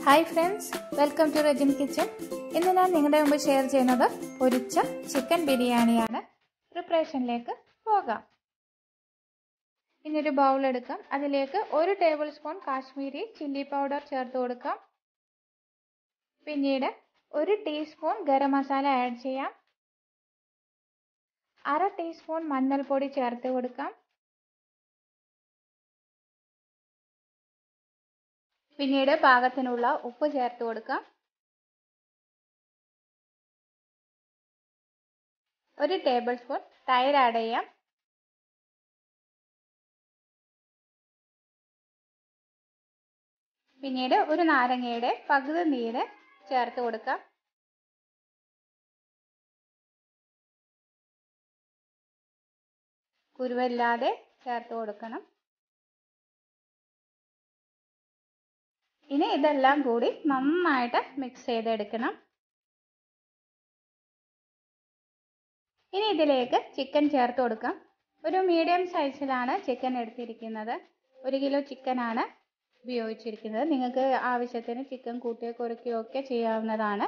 hi friends welcome to Regin kitchen ഇന്ന് ഞാൻ നിങ്ങളുടെ മുമ്പ് ഷെയർ ചെയ്യുന്നത് പൊരിച്ച ചിക്കൻ ബിരിയാണിയാണ് പ്രിപ്പറേഷനിലേക്ക് പോകാം ഇനി ഒരു ബൗൾ എടുക്കാം അതിലേക്ക് ഒരു table spoon Kashmiri chilli powder ചേർത്ത് കൊടുക്കാം പിന്നീട് ഒരു ടീസ്പൂൺ ഗരം മസാല ആഡ് ചെയ്യാം അര ടീസ്പൂൺ മഞ്ഞൾപ്പൊടി ചേർത്ത് കൊടുക്കാം പിന്നീട് പാകത്തിനുള്ള ഉപ്പ് ചേർത്ത് കൊടുക്കാം ഒരു ടേബിൾ സ്പൂൺ തൈര് ആഡ് ചെയ്യാം പിന്നീട് ഒരു നാരങ്ങയുടെ പകുതി നീര് ചേർത്ത് കൊടുക്കാം കുരുവല്ലാതെ ചേർത്ത് കൊടുക്കണം ഇനി ഇതെല്ലാം കൂടി നന്നായിട്ട് മിക്സ് ചെയ്തെടുക്കണം ഇനി ഇതിലേക്ക് ചിക്കൻ ചേർത്ത് കൊടുക്കാം ഒരു മീഡിയം സൈസിലാണ് ചിക്കൻ എടുത്തിരിക്കുന്നത് ഒരു കിലോ ചിക്കനാണ് ഉപയോഗിച്ചിരിക്കുന്നത് നിങ്ങൾക്ക് ആവശ്യത്തിന് ചിക്കൻ കൂട്ടിയോ കുറയ്ക്കുകയോ ഒക്കെ ചെയ്യാവുന്നതാണ്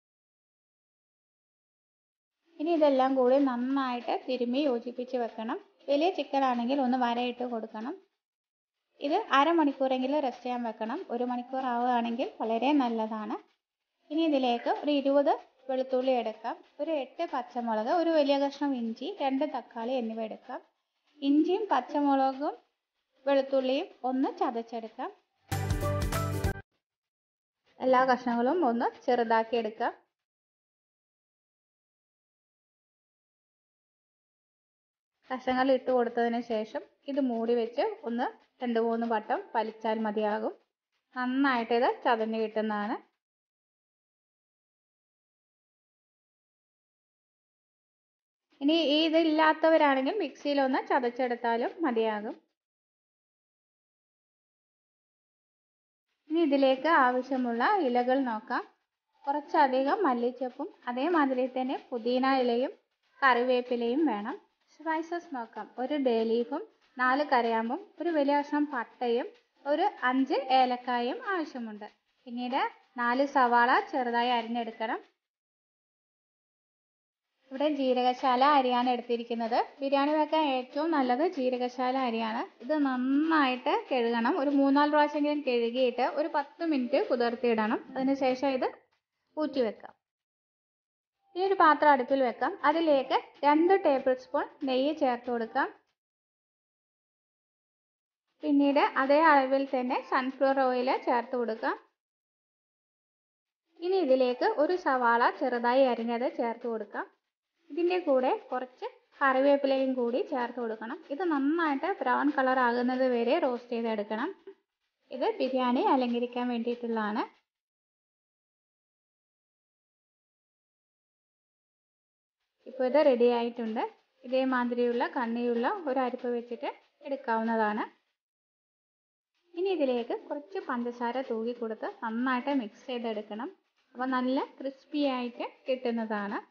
ഇനി ഇതെല്ലാം കൂടി നന്നായിട്ട് തിരുമ്മി യോജിപ്പിച്ച് വെക്കണം വലിയ ചിക്കൻ ആണെങ്കിൽ ഒന്ന് വരയിട്ട് കൊടുക്കണം ഇത് അരമണിക്കൂറെങ്കിലും റെസ്റ്റ് ചെയ്യാൻ വെക്കണം ഒരു മണിക്കൂർ ആവുകയാണെങ്കിൽ വളരെ നല്ലതാണ് ഇനി ഇതിലേക്ക് ഒരു ഇരുപത് വെളുത്തുള്ളി എടുക്കാം ഒരു എട്ട് പച്ചമുളക് ഒരു വലിയ കഷ്ണം ഇഞ്ചി രണ്ട് തക്കാളി എന്നിവ എടുക്കാം ഇഞ്ചിയും പച്ചമുളകും വെളുത്തുള്ളിയും ഒന്ന് ചതച്ചെടുക്കാം എല്ലാ കഷ്ണങ്ങളും ഒന്ന് ചെറുതാക്കി എടുക്കാം കഷ്ണങ്ങൾ ഇട്ട് കൊടുത്തതിന് ശേഷം ഇത് മൂടി വെച്ച് ഒന്ന് രണ്ട് മൂന്ന് വട്ടം വലിച്ചാൽ മതിയാകും നന്നായിട്ട് ഇത് ചതഞ്ഞ് കിട്ടുന്നതാണ് ഇനി ഇതില്ലാത്തവരാണെങ്കിൽ മിക്സിയിൽ ഒന്ന് ചതച്ചെടുത്താലും മതിയാകും ഇനി ഇതിലേക്ക് ആവശ്യമുള്ള ഇലകൾ നോക്കാം കുറച്ചധികം മല്ലിച്ചപ്പും അതേമാതിരി തന്നെ പുതിന ഇലയും കറിവേപ്പിലയും വേണം സ്പൈസസ് നോക്കാം ഒരു ഡേ ലീഫും നാല് കരയാമ്പും ഒരു വലിയ കഷ്ണം പട്ടയും ഒരു അഞ്ച് ഏലക്കായും ആവശ്യമുണ്ട് പിന്നീട് നാല് സവാള ചെറുതായി അരിഞ്ഞെടുക്കണം ഇവിടെ ജീരകശാല അരിയാണ് എടുത്തിരിക്കുന്നത് ബിരിയാണി വെക്കാൻ ഏറ്റവും നല്ലത് ജീരകശാല അരിയാണ് ഇത് നന്നായിട്ട് കഴുകണം ഒരു മൂന്നാല് പ്രാവശ്യമെങ്കിലും കഴുകിയിട്ട് ഒരു പത്ത് മിനിറ്റ് കുതിർത്തിയിടണം അതിനുശേഷം ഇത് ഊറ്റി വെക്കാം ഈ ഒരു പാത്രം അടുപ്പിൽ വെക്കാം അതിലേക്ക് രണ്ട് ടേബിൾ സ്പൂൺ നെയ്യ് ചേർത്ത് കൊടുക്കാം പിന്നീട് അതേ അളവിൽ തന്നെ സൺഫ്ലവർ ഓയിൽ ചേർത്ത് കൊടുക്കാം ഇനി ഇതിലേക്ക് ഒരു സവാള ചെറുതായി അരിഞ്ഞത് ചേർത്ത് കൊടുക്കാം ഇതിൻ്റെ കൂടെ കുറച്ച് കറിവേപ്പിലയും കൂടി ചേർത്ത് കൊടുക്കണം ഇത് നന്നായിട്ട് ബ്രൗൺ കളർ ആകുന്നത് വരെ റോസ്റ്റ് ചെയ്തെടുക്കണം ഇത് ബിരിയാണി അലങ്കരിക്കാൻ വേണ്ടിയിട്ടുള്ളതാണ് ഇപ്പോൾ ഇത് റെഡി ആയിട്ടുണ്ട് ഇതേമാതിരിയുള്ള കണ്ണിയുള്ള ഒരു അരിപ്പ് വെച്ചിട്ട് എടുക്കാവുന്നതാണ് ഇനി ഇതിലേക്ക് കുറച്ച് പഞ്ചസാര തൂകി കൊടുത്ത് നന്നായിട്ട് മിക്സ് ചെയ്തെടുക്കണം അപ്പോൾ നല്ല ക്രിസ്പി ആയിട്ട് കിട്ടുന്നതാണ്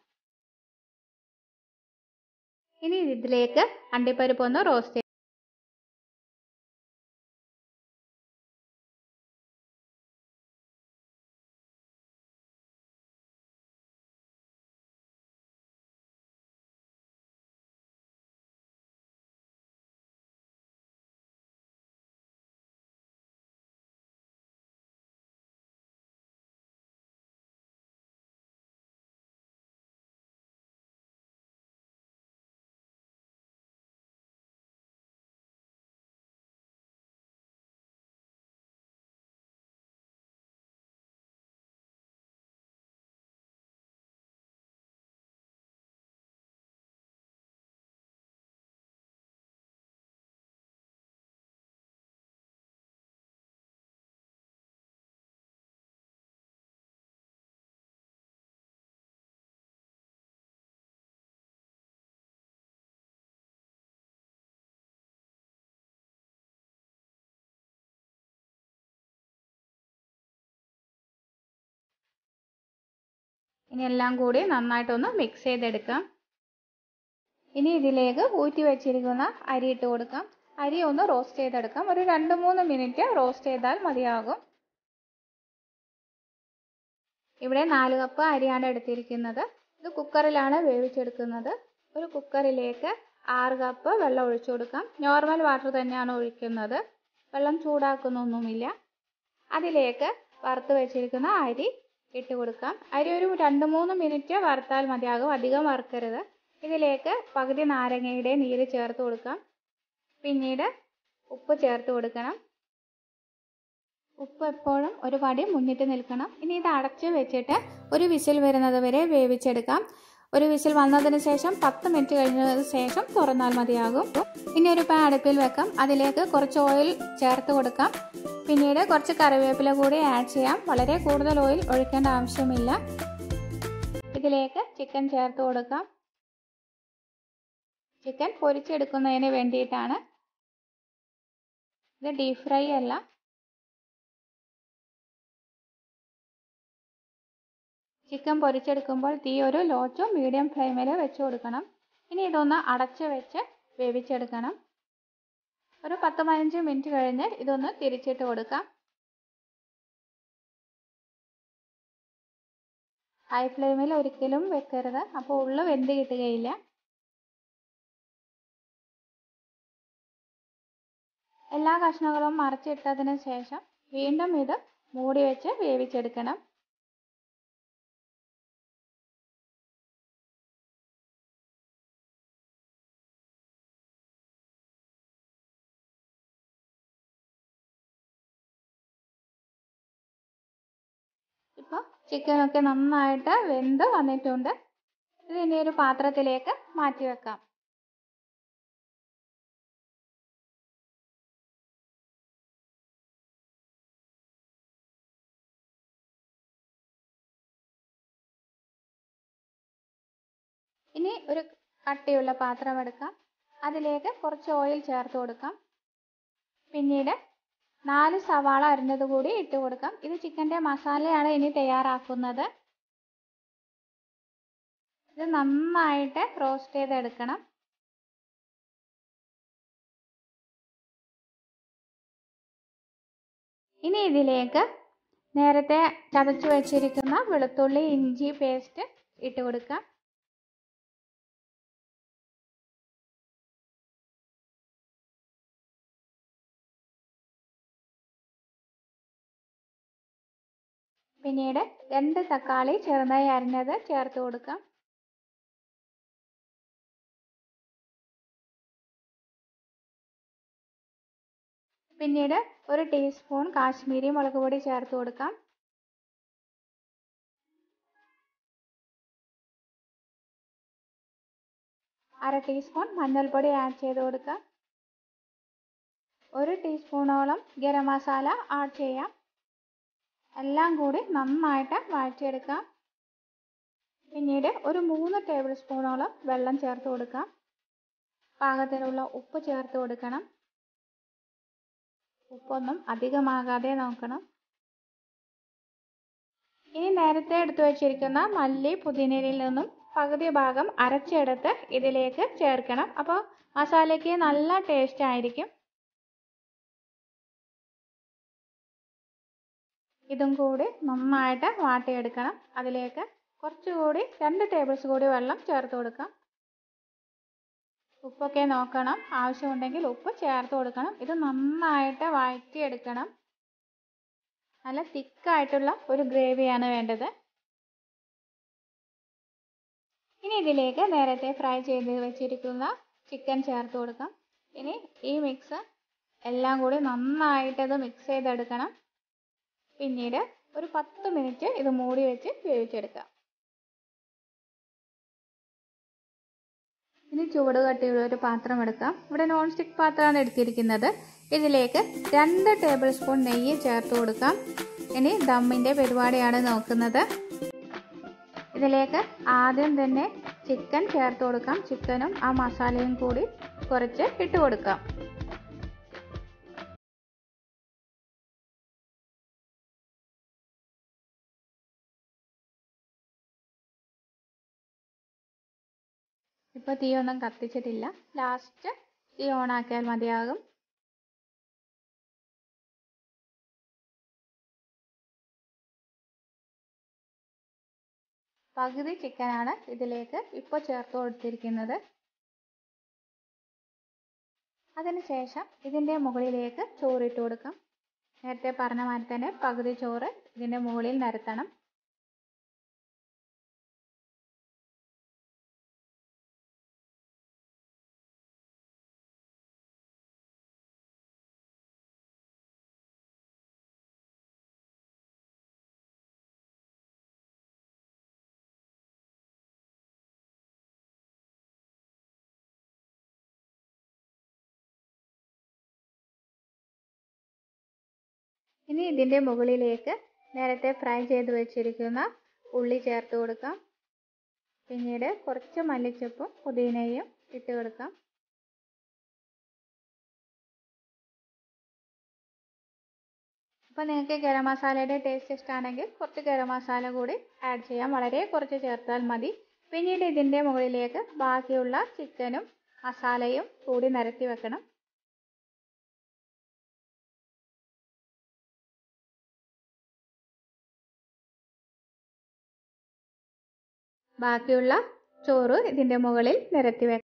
ഇനി ഇതിലേക്ക് അണ്ടിപ്പരിപ്പ് ഒന്ന് റോസ്റ്റ് ഇനി എല്ലാം കൂടി നന്നായിട്ടൊന്ന് മിക്സ് ചെയ്തെടുക്കാം ഇനി ഇതിലേക്ക് ഊറ്റി വെച്ചിരിക്കുന്ന അരി ഇട്ട് കൊടുക്കാം അരി ഒന്ന് റോസ്റ്റ് ചെയ്തെടുക്കാം ഒരു രണ്ട് മൂന്ന് മിനിറ്റ് റോസ്റ്റ് ചെയ്താൽ മതിയാകും ഇവിടെ നാല് കപ്പ് അരിയാണ് എടുത്തിരിക്കുന്നത് ഇത് കുക്കറിലാണ് വേവിച്ചെടുക്കുന്നത് ഒരു കുക്കറിലേക്ക് ആറ് കപ്പ് വെള്ളം ഒഴിച്ചു കൊടുക്കാം നോർമൽ വാട്ടർ തന്നെയാണ് ഒഴിക്കുന്നത് വെള്ളം ചൂടാക്കുന്നൊന്നുമില്ല അതിലേക്ക് വറുത്ത് വെച്ചിരിക്കുന്ന അരി ഇട്ട് കൊടുക്കാം അരി ഒരു രണ്ട് മൂന്ന് മിനിറ്റ് വറുത്താൽ മതിയാകും അധികം വറുക്കരുത് ഇതിലേക്ക് പകുതി നാരങ്ങയുടെ നീര് ചേർത്ത് കൊടുക്കാം പിന്നീട് ഉപ്പ് ചേർത്ത് കൊടുക്കണം ഉപ്പ് എപ്പോഴും ഒരു പടി മുന്നിട്ട് നിൽക്കണം ഇനി ഇത് അടച്ച് വെച്ചിട്ട് ഒരു വിസിൽ വരുന്നത് വരെ വേവിച്ചെടുക്കാം ഒരു വിസിൽ വന്നതിന് ശേഷം പത്ത് മിനിറ്റ് കഴിഞ്ഞതിന് ശേഷം തുറന്നാൽ മതിയാകും ഇനി ഒരു പാൻ അടുപ്പിൽ വെക്കാം അതിലേക്ക് കുറച്ച് ഓയിൽ ചേർത്ത് കൊടുക്കാം പിന്നീട് കുറച്ച് കറിവേപ്പില കൂടി ആഡ് ചെയ്യാം വളരെ കൂടുതൽ ഓയിൽ ഒഴിക്കേണ്ട ആവശ്യമില്ല ഇതിലേക്ക് ചിക്കൻ ചേർത്ത് കൊടുക്കാം ചിക്കൻ പൊരിച്ചെടുക്കുന്നതിന് വേണ്ടിയിട്ടാണ് ഇത് ഡീപ് ഫ്രൈ അല്ല ചിക്കൻ പൊരിച്ചെടുക്കുമ്പോൾ തീ ഒരു ലോ ടു മീഡിയം ഫ്ലെയിമിൽ വെച്ച് കൊടുക്കണം ഇനി ഇതൊന്ന് അടച്ച് വെച്ച് വേവിച്ചെടുക്കണം ഒരു പത്ത് പതിനഞ്ച് മിനിറ്റ് കഴിഞ്ഞ് ഇതൊന്ന് തിരിച്ചിട്ട് കൊടുക്കാം ഹൈ ഫ്ലെയിമിൽ ഒരിക്കലും വെക്കരുത് അപ്പോൾ ഉള്ളു വെന്ത് കിട്ടുകയില്ല എല്ലാ കഷ്ണങ്ങളും മറിച്ചിട്ടതിന് ശേഷം വീണ്ടും ഇത് മൂടി വെച്ച് വേവിച്ചെടുക്കണം ഇപ്പോൾ ചിക്കനൊക്കെ നന്നായിട്ട് വെന്ത് വന്നിട്ടുണ്ട് ഇത് ഇനി ഒരു പാത്രത്തിലേക്ക് മാറ്റി വെക്കാം ഇനി ഒരു കട്ടിയുള്ള പാത്രം എടുക്കാം അതിലേക്ക് കുറച്ച് ഓയിൽ ചേർത്ത് കൊടുക്കാം പിന്നീട് നാല് സവാള അരിഞ്ഞത് കൂടി ഇട്ട് കൊടുക്കാം ഇത് ചിക്കൻ്റെ മസാലയാണ് ഇനി തയ്യാറാക്കുന്നത് ഇത് നന്നായിട്ട് റോസ്റ്റ് ചെയ്തെടുക്കണം ഇനി ഇതിലേക്ക് നേരത്തെ ചതച്ചു വെച്ചിരിക്കുന്ന വെളുത്തുള്ളി ഇഞ്ചി പേസ്റ്റ് ഇട്ട് കൊടുക്കാം പിന്നീട് രണ്ട് തക്കാളി ചെറുതായി അരിഞ്ഞത് ചേർത്ത് കൊടുക്കാം പിന്നീട് ഒരു ടീസ്പൂൺ കാശ്മീരി മുളക് പൊടി ചേർത്ത് കൊടുക്കാം അര ടീസ്പൂൺ മഞ്ഞൾപ്പൊടി ആഡ് ചെയ്ത് കൊടുക്കാം ഒരു ടീസ്പൂണോളം ഗരം മസാല ആഡ് ചെയ്യാം എല്ലാം കൂടി നന്നായിട്ട് വഴറ്റിയെടുക്കാം പിന്നീട് ഒരു മൂന്ന് ടേബിൾ സ്പൂണോളം വെള്ളം ചേർത്ത് കൊടുക്കാം പാകത്തിനുള്ള ഉപ്പ് ചേർത്ത് കൊടുക്കണം ഉപ്പൊന്നും അധികമാകാതെ നോക്കണം ഇനി നേരത്തെ എടുത്തു വച്ചിരിക്കുന്ന മല്ലി പുതിനയിൽ നിന്നും പകുതി ഭാഗം അരച്ചെടുത്ത് ഇതിലേക്ക് ചേർക്കണം അപ്പോൾ മസാലയ്ക്ക് നല്ല ടേസ്റ്റ് ആയിരിക്കും ഇതും കൂടി നന്നായിട്ട് വാട്ടിയെടുക്കണം അതിലേക്ക് കുറച്ചുകൂടി രണ്ട് ടേബിൾസ് കൂടി വെള്ളം ചേർത്ത് കൊടുക്കാം ഉപ്പൊക്കെ നോക്കണം ആവശ്യമുണ്ടെങ്കിൽ ഉപ്പ് ചേർത്ത് കൊടുക്കണം ഇത് നന്നായിട്ട് വഴറ്റിയെടുക്കണം നല്ല തിക്കായിട്ടുള്ള ഒരു ഗ്രേവിയാണ് വേണ്ടത് ഇനി ഇതിലേക്ക് നേരത്തെ ഫ്രൈ ചെയ്ത് വെച്ചിരിക്കുന്ന ചിക്കൻ ചേർത്ത് കൊടുക്കാം ഇനി ഈ മിക്സ് എല്ലാം കൂടി നന്നായിട്ട് ഇത് മിക്സ് ചെയ്തെടുക്കണം പിന്നീട് ഒരു പത്ത് മിനിറ്റ് ഇത് മൂടി വെച്ച് വേവിച്ചെടുക്കാം ഇനി ചൂട് കട്ടിയുള്ള ഒരു പാത്രം എടുക്കാം ഇവിടെ നോൺ സ്റ്റിക്ക് പാത്രമാണ് എടുത്തിരിക്കുന്നത് ഇതിലേക്ക് രണ്ട് ടേബിൾ സ്പൂൺ നെയ്യ് ചേർത്ത് കൊടുക്കാം ഇനി ദമ്മിൻ്റെ പരിപാടിയാണ് നോക്കുന്നത് ഇതിലേക്ക് ആദ്യം തന്നെ ചിക്കൻ ചേർത്ത് കൊടുക്കാം ചിക്കനും ആ മസാലയും കൂടി കുറച്ച് ഇട്ട് കൊടുക്കാം ഇപ്പോൾ തീ ഒന്നും കത്തിച്ചിട്ടില്ല ലാസ്റ്റ് തീ ഓണാക്കിയാൽ മതിയാകും പകുതി ചിക്കനാണ് ഇതിലേക്ക് ഇപ്പോൾ ചേർത്ത് കൊടുത്തിരിക്കുന്നത് അതിനുശേഷം ഇതിൻ്റെ മുകളിലേക്ക് ചോറിട്ട് കൊടുക്കാം നേരത്തെ പറഞ്ഞ മാതിരി തന്നെ പകുതി ചോറ് ഇതിൻ്റെ മുകളിൽ നിരത്തണം ഇനി ഇതിൻ്റെ മുകളിലേക്ക് നേരത്തെ ഫ്രൈ ചെയ്ത് വെച്ചിരിക്കുന്ന ഉള്ളി ചേർത്ത് കൊടുക്കാം പിന്നീട് കുറച്ച് മല്ലിച്ചപ്പും പുതിനയും ഇട്ട് കൊടുക്കാം അപ്പോൾ നിങ്ങൾക്ക് ഗരം മസാലയുടെ ടേസ്റ്റ് ഇഷ്ടമാണെങ്കിൽ കുറച്ച് ഗരം മസാല കൂടി ആഡ് ചെയ്യാം വളരെ കുറച്ച് ചേർത്താൽ മതി പിന്നീട് ഇതിൻ്റെ മുകളിലേക്ക് ബാക്കിയുള്ള ചിക്കനും മസാലയും കൂടി നിരത്തി വെക്കണം ബാക്കിയുള്ള ചോറ് ഇതിൻ്റെ മുകളിൽ നിരത്തി വെക്കാം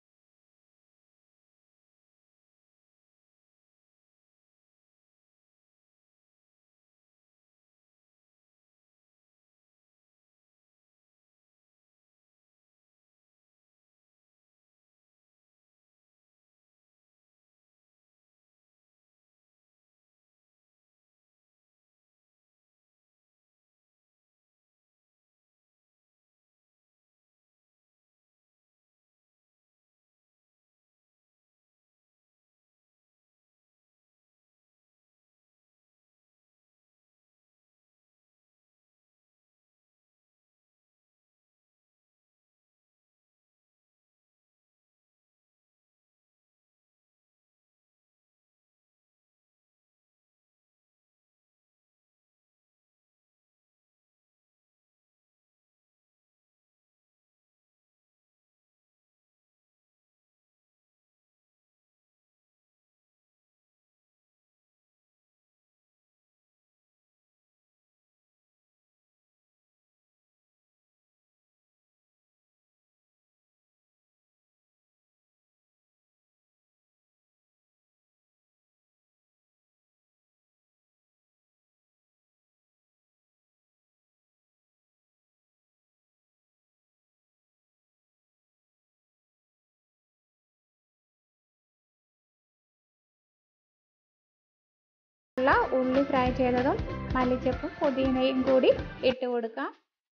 ഉള്ള ഉള്ളി ഫ്രൈ ചെയ്തതും മല്ലിച്ചപ്പും പുതിനയും കൂടി ഇട്ട് കൊടുക്കാം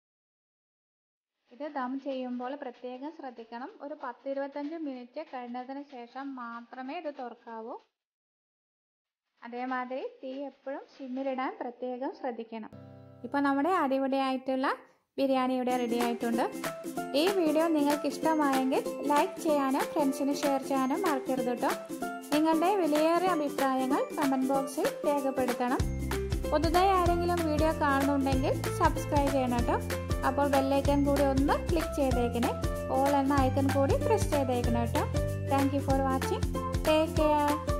ഇത് ദം ചെയ്യുമ്പോൾ പ്രത്യേകം ശ്രദ്ധിക്കണം ഒരു പത്ത് ഇരുപത്തഞ്ച് മിനിറ്റ് കഴിഞ്ഞതിന് ശേഷം മാത്രമേ ഇത് തുറക്കാവൂ അതേമാതിരി തീ എപ്പോഴും സിമ്മിലിടാൻ പ്രത്യേകം ശ്രദ്ധിക്കണം ഇപ്പോൾ നമ്മുടെ അടിപൊളിയായിട്ടുള്ള ബിരിയാണി ഇവിടെ റെഡി ആയിട്ടുണ്ട് ഈ വീഡിയോ നിങ്ങൾക്ക് ഇഷ്ടമായെങ്കിൽ ലൈക്ക് ചെയ്യാനും ഫ്രണ്ട്സിന് ഷെയർ ചെയ്യാനും മറക്കരുത് കേട്ടോ നിങ്ങളുടെ വിലയേറിയ അഭിപ്രായങ്ങൾ കമൻറ്റ് ബോക്സിൽ രേഖപ്പെടുത്തണം പുതുതായി ആരെങ്കിലും വീഡിയോ കാണുന്നുണ്ടെങ്കിൽ സബ്സ്ക്രൈബ് ചെയ്യണം കേട്ടോ അപ്പോൾ ബെല്ലൈക്കൺ കൂടി ഒന്ന് ക്ലിക്ക് ചെയ്തേക്കണേ ഓൾ എന്ന ഐക്കൺ കൂടി പ്രസ് ചെയ്തേക്കണം കേട്ടോ thank you for watching take care